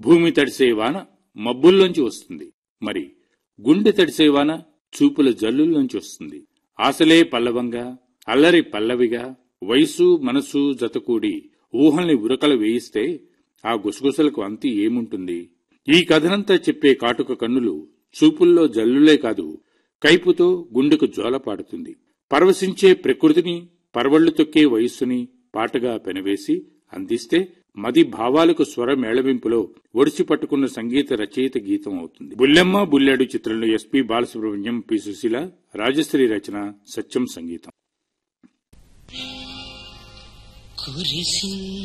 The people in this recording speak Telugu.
భూమి తడిసే వాన మబ్బుల్లోంచి వస్తుంది మరి గుండె తడిసే వాన చూపుల జల్లుల్లోంచి వస్తుంది ఆశలే పల్లవంగా అల్లరి పల్లవిగా వయసు మనసు జతకూడి ఊహల్ని ఉరకలు వేయిస్తే ఆ గుసగుసలకు అంతి ఏముంటుంది ఈ కథనంతా చెప్పే కాటుక కన్నులు చూపుల్లో జల్లులే కాదు కైపుతో గుండెకు జోల పాడుతుంది పరవశించే ప్రకృతిని పరవళ్లు తొక్కే వయస్సుని పాటగా పెనవేసి అందిస్తే మది భావాలకు స్వర మేళవింపులో ఒడిసి పట్టుకున్న సంగీత రచయిత గీతం అవుతుంది బుల్లెమ్మ బుల్లెడు చిత్రంలో ఎస్పి బాలసుబ్రహ్మణ్యం పి సుశీల రాజశ్రీ రచన సత్యం సంగీతం కురిసి